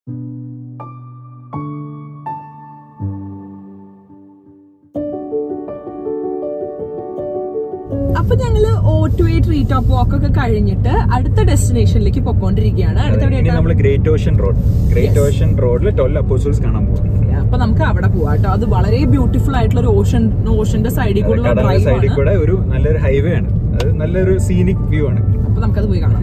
അപ്പൊ ഞങ്ങള് Otway a tree top walk ഒക്കെ കഴിഞ്ഞിട്ട് അടുത്ത ഡെസ്റ്റിനേഷനിലേക്ക് പൊക്കോണ്ടിരിക്കുകയാണ് അടുത്ത ഇനി എവിടെയായിട്ടാ? നമ്മൾ Great Ocean Road Great Ocean റോഡിൽ ട്വൽവ് അപ്പോസിൽസ് കാണാൻ പോകും അപ്പൊ നമുക്ക് അവിടെ പോവാം കേട്ടോ അത് വളരെ ബ്യൂട്ടിഫുൾ ആയിട്ടുള്ള ഒരു ഓഷൻ ഓഷന്റെ സൈഡിൽ കൂടെ കടലിന്റെ ഡ്രൈവ് സൈഡിൽ ആണ് കൂടെ ഒരു നല്ലൊരു ഹൈവേ ആണ് അത് നല്ലൊരു സീനിക് വ്യൂ ആണ് അപ്പൊ നമുക്കത് പോയി കാണാം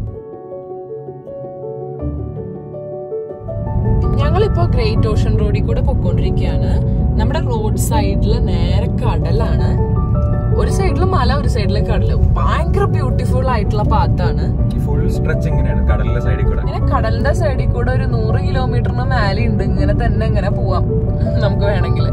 ഞങ്ങളിപ്പോ ഗ്രേറ്റ് ഓഷൻ റോഡിൽ കൂടെ പൊക്കോണ്ടിരിക്കുകയാണ് നമ്മുടെ റോഡ് സൈഡിൽ നേരെ കടലാണ് ഒരു സൈഡിൽ മല ഒരു സൈഡിൽ കടല് ഭയങ്കര ബ്യൂട്ടിഫുൾ ആയിട്ടുള്ള പാത്താണ് ഫുൾ സ്ട്രെച്ച് ഇങ്ങനെയാണ് കടലിന്റെ സൈഡിൽ കൂടെ ഇങ്ങനെ കടലിന്റെ സൈഡിൽ കൂടെ ഒരു നൂറ് കിലോമീറ്ററിന് മേലെ ഉണ്ട് ഇങ്ങനെ തന്നെ ഇങ്ങനെ പോവാം നമുക്ക് വേണമെങ്കിൽ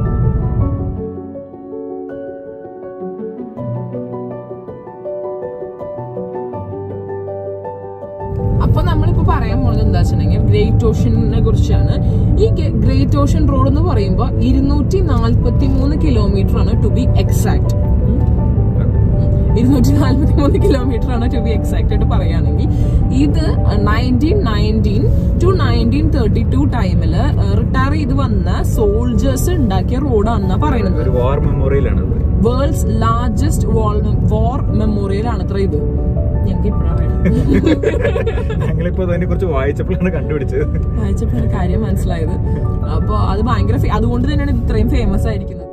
അപ്പൊ നമ്മളിപ്പോ പറയാൻ പോകുന്നത് എന്താ വെച്ചിട്ടുണ്ടെങ്കിൽ ഗ്രേറ്റ് ഓഷനെ കുറിച്ചാണ് ഈ ഗ്രേറ്റ് ഓഷൻ റോഡ് എന്ന് പറയുമ്പോൾ ഇരുന്നൂറ്റി നാല്പത്തി മൂന്ന് കിലോമീറ്റർ ആണ് ടു ബി എക്സാക്ട് ഇരുന്നൂറ്റി നാല്പത്തി മൂന്ന് കിലോമീറ്റർ ആണ് ടു ബി എക്സാക്ട് ആയിട്ട് പറയുകയാണെങ്കിൽ ഇത് nineteen nineteen two nineteen thirty two ടൈമില് റിട്ടയർ ചെയ്ത് വന്ന സോൾജേഴ്സ് ഉണ്ടാക്കിയ റോഡാണെന്നാ പറയുന്നത് ഒരു വാർ മെമ്മോറിയൽ ആണ് അത് വേൾഡ്സ് ലാർജസ്റ്റ് വാർ മെമ്മോറിയൽ ആണ് അത്ര ഇത് ഞങ്ങൾക്ക് ഇപ്പോഴാണ് ഞങ്ങളിപ്പോ അതിനെ കുറിച്ച് വായിച്ചപ്പോഴാണ് കണ്ടുപിടിച്ചത് വായിച്ചപ്പോഴാണ് കാര്യം മനസ്സിലായത് അപ്പൊ അത് ഭയങ്കര ഫേ- അതുകൊണ്ട് തന്നെയാണ് ഇത് ഇത്രയും ഫേമസ് ആയിരിക്കുന്നത്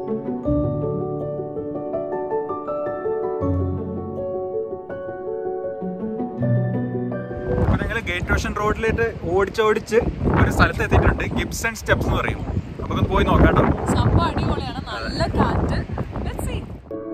അപ്പൊ ഞങ്ങൾ ഗേറ്റ് ഓഷൻ റോഡിലേക്ക് ഓടിച്ചോടിച്ച് ഒരു സ്ഥലത്ത് എത്തിയിട്ടുണ്ട് ഗിബ്സൺ സ്റ്റെപ്സ് എന്ന് പറയും അപ്പൊ ഒന്ന് പോയി നോക്കാം കേട്ടോ സംഭവം അടിപൊളിയാണ് നല്ല കാറ്റ് Let's see.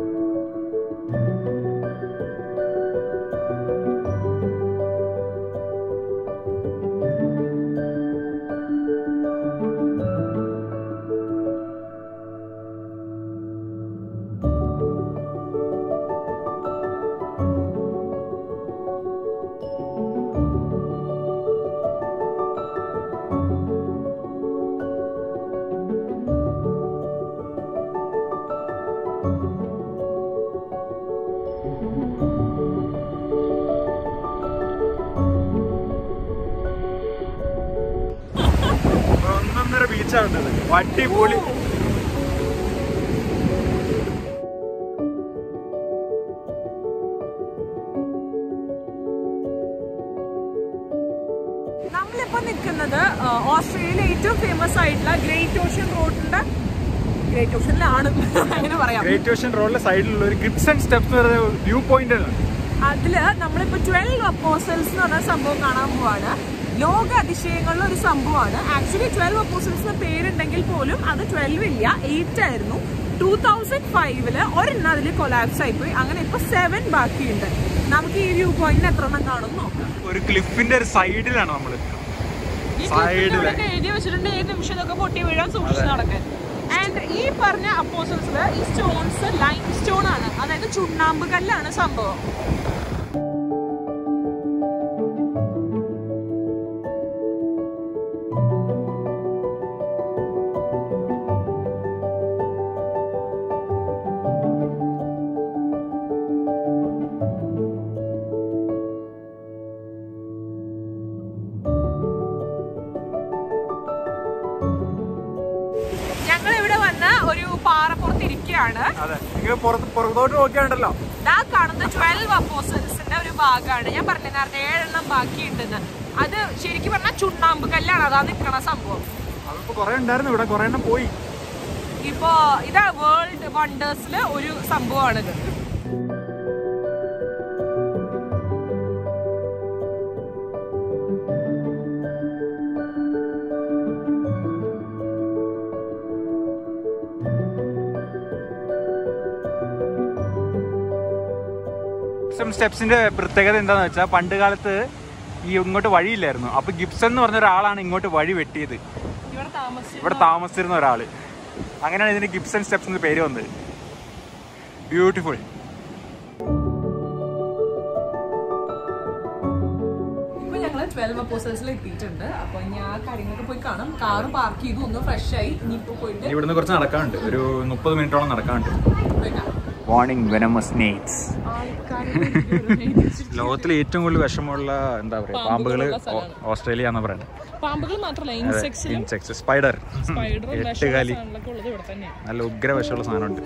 ഒന്നൊന്നര ബീച്ചാണ് അടിപൊളി നമ്മളിപ്പോ നിൽക്കുന്നത് ഓസ്ട്രേലിയയിലെ ഏറ്റവും ഫേമസ് ആയിട്ടുള്ള ഗ്രേറ്റ് ഓഷൻ റോഡിന്റെ ഗ്രേറ്റ് ഓഷനിലാണ് അങ്ങനെ പറയാം ഗ്രേറ്റ് ഓഷൻ റോഡിലെ സൈഡിലുള്ള ഒരു ഗിബ്സൺ സ്റ്റെപ്സ് എന്ന് പറയുന്ന വ്യൂ പോയിന്റ് ആണ് അതില് നമ്മളിപ്പോ ട്വൽവ് അപ്പോസൽസ് എന്ന് പറഞ്ഞ സംഭവം കാണാൻ പോവാണ് ലോക അതിശയങ്ങളിലെ ഒരു സംഭവമാണ് ആക്ച്വലി ട്വൽവ് അപ്പോസൽസ് എന്ന പേരുണ്ടെങ്കിൽ പോലും അത് ട്വൽവ് ഇല്ല എയ്റ്റ് ആയിരുന്നു ടൂ തൗസൻഡ് ഫൈവില് ഒരെണ്ണം അതിൽ കൊലാപ്സ് ആയിപ്പോയി അങ്ങനെ ഇപ്പൊ സെവൻ ബാക്കിയുണ്ട് നമുക്ക് ഈ വ്യൂ പോയിന്റിന് എത്ര എണ്ണം കാണും നോക്കാം ഒരു ക്ലിഫിന്റെ ഒരു സൈഡിലാണ് നമ്മള് ഈ Side ല്. ക്ലിപ്പിലൂടെ എഴുതി വെച്ചിട്ടുണ്ട് ഏത് നിമിഷം ഇതൊക്കെ പൊട്ടി വീഴാൻ സൂക്ഷിച്ച് നടക്കാൻ ആൻഡ് ഈ പറഞ്ഞ അപ്പോസൽസില് ഈ സ്റ്റോൺസ് ലൈം സ്റ്റോൺ ആണ് അതായത് ചുണ്ണാമ്പ് കല്ലാണ് സംഭവം ഞങ്ങൾ ഇവിടെ വന്ന് ഒരു പാറപ്പുറത്ത് ഇരിക്കുകയാണ് അതെ നിങ്ങൾ പുറത്ത് പുറത്തോട്ട് നോക്കിയാണ്ടല്ലോ ദാ കാണുന്ന ട്വൽവ് അപ്പോസൽസിന്റെ ഒരു ഭാഗമാണ് ഞാൻ പറഞ്ഞില്ലേ നേരത്തെ ഏഴെണ്ണം ബാക്കിയുണ്ടെന്ന് അത് ശരിക്കും പറഞ്ഞാൽ ചുണ്ണാമ്പ് കല്ലാണ് അതാ നിൽക്കണ സംഭവം അതിപ്പോ കുറെ ഉണ്ടായിരുന്നു ഇവിടെ കുറെ എണ്ണം പോയി ഇപ്പോ ഇതാ വേൾഡ് വണ്ടേഴ്സില് ഒരു സംഭവമാണിത് ഗിബ്സൺ സ്റ്റെപ്സിന്റെ പ്രത്യേകത എന്താന്ന് വെച്ചാൽ പണ്ട് കാലത്ത് ഈ ഇങ്ങോട്ട് വഴിയില്ലായിരുന്നു അപ്പൊ ഗിബ്സൺ എന്ന് പറഞ്ഞ ഒരാളാണ് ഇങ്ങോട്ട് വഴി വെട്ടിയത് ഇവിടെ താമസിച്ചു ഇവിടെ താമസിച്ചിരുന്ന ഒരാള് അങ്ങനെയാണ് ഇതിന് ഗിബ്സൺ സ്റ്റെപ്സ് എന്ന് പേര് വന്നത് ബ്യൂട്ടിഫുൾ ഇപ്പൊ ഞങ്ങള് ട്വൽവ് അപ്പോസൽസിൽ എത്തിയിട്ടുണ്ട് അപ്പൊ ഇനി ആ കാര്യങ്ങളൊക്കെ പോയി കാണാം കാറ് പാർക്ക് ചെയ്തു ഒന്ന് ഫ്രഷ് ആയി ഇനിയിപ്പോ പോയിട്ട് ഇവിടുന്ന് കുറച്ച് നടക്കാനുണ്ട് ഒരു മുപ്പത് മിനിറ്റോളം നടക്കാനുണ്ട് പോയി കാണാം. വാർണിംഗ് വെനമസ് നേറ്റ്സ് ആൾക്കാര് ലോകത്തിലെ ഏറ്റവും കൂടുതൽ വിഷമമുള്ള എന്താ പറയുക പാമ്പുകൾ പാമ്പുകളുള്ള സ്ഥലമാണ്. ഓസ്ട്രേലിയ എന്ന് പറയുന്നത് പാമ്പുകൾ മാത്രമല്ല ഇൻസെക്ട്സിലും ഇൻസെക്ട്സ് സ്പൈഡർ സ്പൈഡറും എട്ടുകാലി സാധനങ്ങളൊക്കെ ഉള്ളത് ഇവിടെ തന്നെയാണ് നല്ല ഉഗ്ര വിഷമുള്ള സാധനമുണ്ട്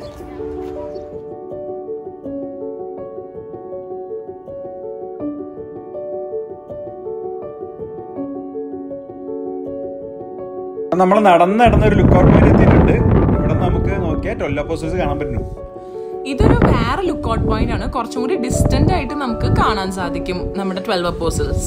നമ്മൾ നടന്ന് നടന്ന ഒരു ലുക്ക് ഔട്ട് പോയിന്റ് എത്തിയിട്ടുണ്ട് ഇവിടെ നമുക്ക് നോക്കിയാൽ ട്വൽവ് അപ്പോസൽസ് കാണാൻ പറ്റും ഇതൊരു വേറെ ലുക്ക് ഔട്ട് പോയിന്റ് ആണ് കുറച്ചും കൂടി ഡിസ്റ്റന്റ് ആയിട്ട് നമുക്ക് കാണാൻ സാധിക്കും നമ്മുടെ ട്വൽവ് അപ്പോസിൽസ്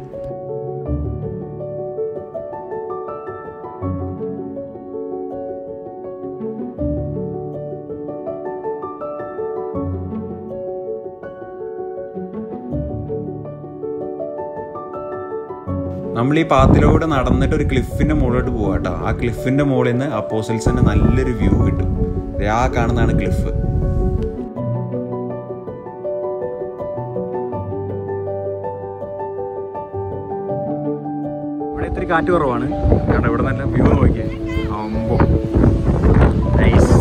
നമ്മൾ ഈ പാത്തിലൂടെ നടന്നിട്ട് ഒരു ക്ലിഫിന്റെ മുകളിലോട്ട് പോവാ കേട്ടോ ആ ക്ലിഫിന്റെ മുകളിൽ നിന്ന് അപ്പോസൽസിന്റെ നല്ലൊരു വ്യൂ കിട്ടും ദേ ആ കാണുന്നതാണ് ക്ലിഫ് ഇവിടെ ഇത്തിരി കാറ്റ് കുറവാണ് കാരണം ഇവിടെ നല്ല വ്യൂ നോക്കിയേ അമ്പോ നൈസ്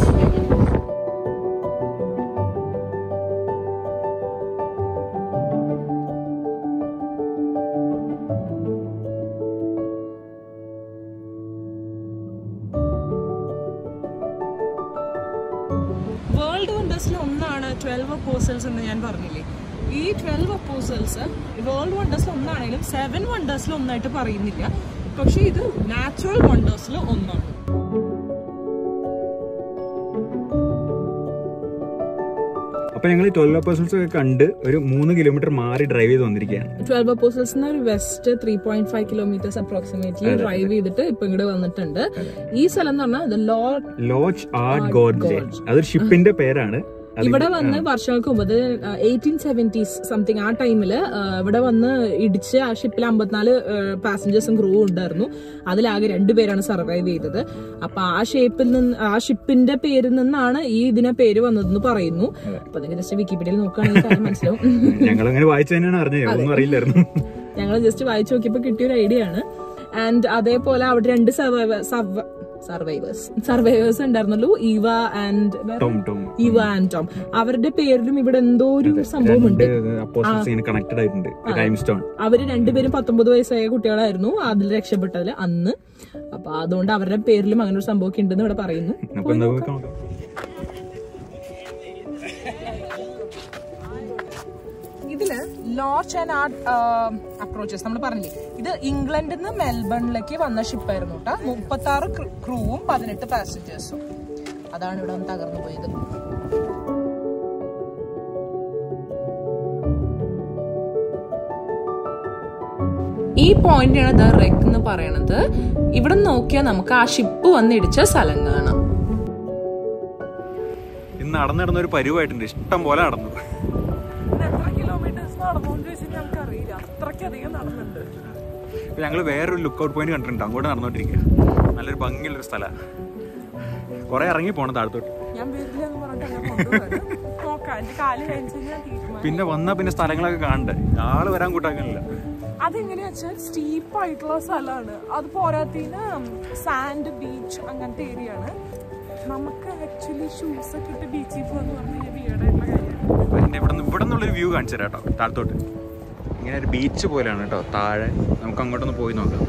വേൾഡ് വണ്ടേഴ്സിൽ ഒന്നാണ് ട്വൽവ് അപ്പോസൽസ് എന്ന് ഞാൻ പറഞ്ഞില്ലേ ഈ ട്വൽവ് അപ്പോസൽസ് വേൾഡ് വണ്ടേഴ്സിൽ ഒന്നാണെങ്കിലും സെവൻ വണ്ടേഴ്സിൽ ഒന്നായിട്ട് പറയുന്നില്ല പക്ഷെ ഇത് നാച്ചുറൽ വണ്ടേഴ്സിൽ ഒന്നാണ് അപ്പൊ ഞങ്ങൾ ട്വൽവ് അപ്പോസൽസ് ഒക്കെ കണ്ട് ഒരു മൂന്ന് കിലോമീറ്റർ മാറി ഡ്രൈവ് ചെയ്ത് വന്നിരിക്കുകയാണ് ട്വൽവ് അപ്പോസൽസ് ഒരു west three point five kilometres approximately drive ചെയ്തിട്ട് ഇപ്പൊ ഇങ്ങോട്ട് വന്നിട്ടുണ്ട് ഈ സ്ഥലം എന്ന് പറഞ്ഞാൽ ലോർഡ് ലോഡ്ജ് ആർട്ട് ഗോർജ് അതൊരു ഷിപ്പിന്റെ പേരാണ് അത് ഇവിടെ വന്ന് വർഷങ്ങൾക്ക് മുമ്പ് അത് എയ്റ്റീൻ സെവൻറ്റീസ് സംതിങ് ആ ടൈമില് ഇവിടെ വന്ന് ഇടിച്ച് ആ ഷിപ്പിൽ അമ്പത്തിനാല് പാസഞ്ചേഴ്സും ക്രൂ ഉണ്ടായിരുന്നു അതിലാകെ രണ്ടുപേരാണ് സർവൈവ് ചെയ്തത് അപ്പൊ ആ ഷേപ്പിൽ നിന്ന് ആ ഷിപ്പിന്റെ പേരിൽ നിന്നാണ് ഈ ഇതിനെ പേര് വന്നതെന്ന് പറയുന്നു അപ്പൊ നിങ്ങൾ ജസ്റ്റ് വിക്കിപീഡിയയിൽ നോക്കുകയാണെങ്കിൽ കാര്യം മനസ്സിലാവും ഞങ്ങൾ അങ്ങനെ വായിച്ചു തന്നെയാണ് അറിഞ്ഞത് ഒന്നും അറിയില്ലായിരുന്നു ഞങ്ങൾ ജസ്റ്റ് വായിച്ചു നോക്കിയപ്പോൾ കിട്ടിയ ഒരു ഐഡിയ ആണ് ആൻഡ് അതേപോലെ അവിടെ രണ്ട് സർവൈവേഴ്സ് സർവൈവേഴ്സ് ഉണ്ടായിരുന്നുള്ളൂ Eva and Tom Tom Eva and Tom അവരുടെ പേരിലും ഇവിടെ എന്തോ ഒരു സംഭവമുണ്ട് അപ്പോസൽസ് ഇങ്ങനെ കണക്റ്റഡ് ആയിട്ടുണ്ട് ടൈം സ്റ്റോൺ അവര് രണ്ടുപേരും പത്തൊമ്പത് വയസ്സായ കുട്ടികളായിരുന്നു അതിൽ രക്ഷപ്പെട്ടതിൽ അന്ന് അപ്പൊ അതുകൊണ്ട് അവരുടെ പേരിലും അങ്ങനെ ഒരു സംഭവമൊക്കെ ഉണ്ടെന്ന് ഇവിടെ പറയുന്നു അപ്പൊ എന്താ നോക്കാം ഇതില് ലോർച്ച് ആൻഡ് ആർട്ട് അപ്രോച്ചസ് നമ്മൾ പറഞ്ഞില്ലേ ഇത് ഇംഗ്ലണ്ടിൽ നിന്ന് മെൽബണിലേക്ക് വന്ന ഷിപ്പായിരുന്നു കേട്ടോ മുപ്പത്തി ആറ് ക്രൂവും പതിനെട്ട് പാസഞ്ചേഴ്സും അതാണ് ഇവിടെ വന്ന് തകർന്നു പോയത് ഈ പോയിന്റാണ് ദ റെക്ക് എന്ന് പറയണത് ഇവിടെ നോക്കിയാൽ നമുക്ക് ആ ഷിപ്പ് വന്നിടിച്ച സ്ഥലം കാണാം ഇന്ന് നടന്നു നടന്ന ഒരു പരിവായിട്ടുണ്ട് ഇഷ്ടം പോലെ നടന്നു എത്ര കിലോമീറ്റേഴ്സ് നടന്നു ചോദിച്ചാൽ ഞങ്ങൾക്ക് അറിയില്ല അത്രയ്ക്കധികം നടന്നുണ്ട് ഇപ്പൊ ഞങ്ങൾ വേറൊരു ലുക്ക് ഔട്ട് പോയിന്റ് കണ്ടിട്ടുണ്ട് അങ്ങോട്ട് നടന്നോണ്ടിരിക്കുക നല്ലൊരു ഭംഗിയുള്ളൊരു സ്ഥലമാണ് കുറെ ഇറങ്ങി പോണം താഴത്തോട്ട് ഞാൻ വരില്ല എന്ന് പറഞ്ഞിട്ട് അങ്ങനെ കൊണ്ടുപോകാണ് നോക്കാം എന്റെ കാല് കഴിച്ചു ഞാൻ തീരുമാനം പിന്നെ വന്നാ പിന്നെ സ്ഥലങ്ങളൊക്കെ കാണണ്ടേ ആള് വരാൻ കൂട്ടാക്കണില്ല അതെങ്ങനെയാ വെച്ചാൽ സ്റ്റീപ്പ് ആയിട്ടുള്ള സ്ഥലമാണ് അത് പോരാത്തതിന് സാൻഡ് ബീച്ച് അങ്ങനത്തെ ഏരിയ ആണ് നമുക്ക് ആക്ച്വലി ഷൂസ് ഒക്കെ ഇട്ട് ബീച്ചിൽ പോകാന്ന് പറഞ്ഞു കഴിഞ്ഞാൽ വീടായിട്ടുള്ള കാര്യമാണ് പിന്നെ ഇവിടെ നിന്ന് ഇവിടെ നിന്നുള്ളൊരു വ്യൂ കാണിച്ചു തരാം കേട്ടോ താഴത്തോട്ട് ഇങ്ങനെ ഒരു ബീച്ച് പോലെയാണ് കേട്ടോ താഴെ നമുക്ക് അങ്ങോട്ടൊന്ന് പോയി നോക്കാം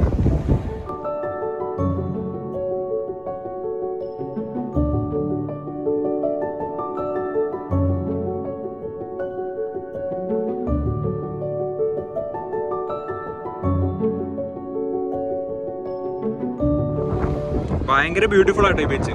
ഭയങ്കര ബ്യൂട്ടിഫുൾ ആട്ടോ ഈ ബീച്ച്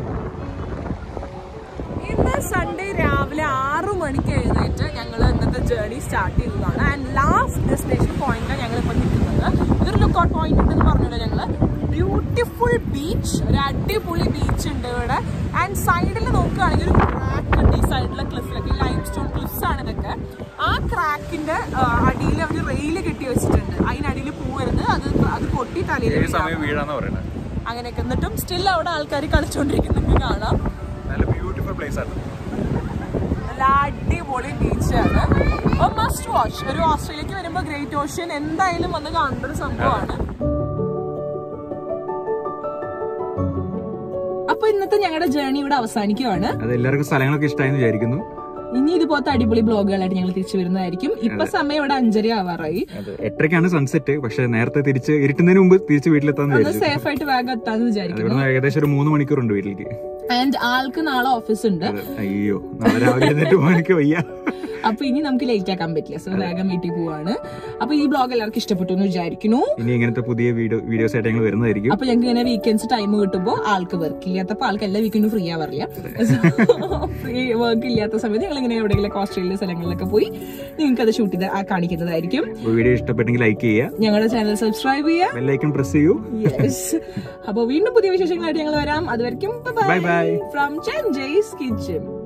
ഇന്ന് സൺഡേ രാവിലെ ആറു മണിക്ക് എഴുന്നേറ്റ് ഞങ്ങൾ ഇന്നത്തെ ജേർണി സ്റ്റാർട്ട് ചെയ്തതാണ് ആൻഡ് ലാസ്റ്റ് ഡെസ്റ്റിനേഷൻ പോയിന്റാണ് ഞങ്ങൾ ഇപ്പൊ നിൽക്കുന്നത് ഇതൊരു ലുക്ക് ഔട്ട് പോയിന്റ് ഉണ്ടെന്ന് പറഞ്ഞല്ലോ ഞങ്ങള് ബ്യൂട്ടിഫുൾ ബീച്ച് ഒരു അടിപൊളി ബീച്ച് ഉണ്ട് ഇവിടെ ആൻഡ് സൈഡിൽ നോക്കുകയാണെങ്കിൽ ഒരു ക്രാക്ക് ഉണ്ട് ഈ സൈഡിലെ ക്ലിഫിലൊക്കെ ലൈം സ്റ്റോൺ ക്ലിഫ്സ് ആണ് ഇതൊക്കെ ആ ക്രാക്കിന്റെ അടിയിൽ അവർ റെയിൽ കെട്ടി വെച്ചിട്ടുണ്ട് അതിനടിയിൽ പോവരുത് അത് അത് പൊട്ടി തലയിൽ ഏത് വീഴാം. സമയം വീഴാന്ന് പറയുന്നത് അങ്ങനെയൊക്കെ എന്നിട്ടും സ്റ്റിൽ അവിടെ ആൾക്കാർ കളിച്ചോണ്ടിരിക്കുന്നത് കാണാം നല്ല ബ്യൂട്ടിഫുൾ പ്ലേസ് ആണ് നല്ല അടിപൊളി ബീച്ചാണ് മസ്റ്റ് വാച്ച് ഒരു ഓസ്ട്രേലിയക്ക് വരുമ്പോൾ ഗ്രേറ്റ് ഓഷ്യൻ എന്തായാലും വന്ന് കാണേണ്ട ഒരു സംഭവമാണ് അപ്പൊ ഇന്നത്തെ ഞങ്ങളുടെ ജേർണി ഇവിടെ അവസാനിക്കുവാണ് അത് എല്ലാവർക്കും സ്ഥലങ്ങളൊക്കെ ഇഷ്ടമായെന്ന് വിചാരിക്കുന്നു ഇനി ഇതുപോലത്തെ അടിപൊളി ബ്ലോഗുകളായിട്ട് ഞങ്ങൾ തിരിച്ചു വരുന്നതായിരിക്കും ഇപ്പൊ സമയം ഇവിടെ അഞ്ചര ആവാറായി അതെ എട്ടരയ്ക്കാണ് സൺസെറ്റ് പക്ഷെ നേരത്തെ തിരിച്ച് ഇരുട്ടുന്നതിന് മുമ്പ് തിരിച്ച് വീട്ടിലെത്താന്ന് ഒന്ന് വിചാരിച്ചു സേഫ് ആയിട്ട് വേഗം എത്താന്ന് വിചാരിക്കുന്നു ഇവിടുന്ന് ഏകദേശം ഒരു മൂന്ന് മണിക്കൂറുണ്ട് വീട്ടിലേക്ക് ആൻഡ് ആൾക്ക് നാളെ ഓഫീസ് ഉണ്ട് അതെ. അയ്യോ നാളെ രാവിലെ എഴുന്നേറ്റ് പോകാൻ എനിക്ക് വയ്യ അപ്പൊ ഇനി നമുക്ക് ലേറ്റ് ആക്കാൻ പറ്റില്ല സോ വേഗം വീട്ടിൽ പോവാണ് അപ്പൊ ഈ ബ്ലോഗ് എല്ലാവർക്കും ഇഷ്ടപ്പെട്ടു എന്ന് വിചാരിക്കുന്നു ഇനി ഇങ്ങനത്തെ പുതിയ വീഡിയോ വീഡിയോസ് ആയിട്ട് ഞങ്ങൾ വരുന്നതായിരിക്കും അപ്പൊ ഞങ്ങൾക്ക് ഇങ്ങനെ വീക്കെൻഡ്സ് ടൈം കിട്ടുമ്പോൾ ആൾക്ക് വർക്ക് ഇല്ലാത്തപ്പോ ആൾക്ക് എല്ലാ വീക്കെൻഡും ഫ്രീ ആവാറില്ല ഫ്രീ വർക്ക് ഇല്ലാത്ത സമയത്ത് ഞങ്ങൾ ഇങ്ങനെ എവിടെയെങ്കിലും ഓസ്ട്രേലിയ സ്ഥലങ്ങളിലൊക്കെ പോയി നിങ്ങൾക്ക് അത് ഷൂട്ട് ചെയ്ത് ആ കാണിക്കുന്നതായിരിക്കും വീഡിയോ ഇഷ്ടപ്പെട്ടെങ്കിൽ ലൈക്ക് ചെയ്യുക ഞങ്ങളുടെ ചാനൽ സബ്സ്ക്രൈബ് ചെയ്യുക ബെല്ലൈക്കൺ പ്രസ് ചെയ്യൂ യെസ് അപ്പൊ വീണ്ടും പുതിയ വിശേഷങ്ങളായിട്ട് ഞങ്ങൾ വരാം അതുവരെയും Bye bye. From Jay's kitchen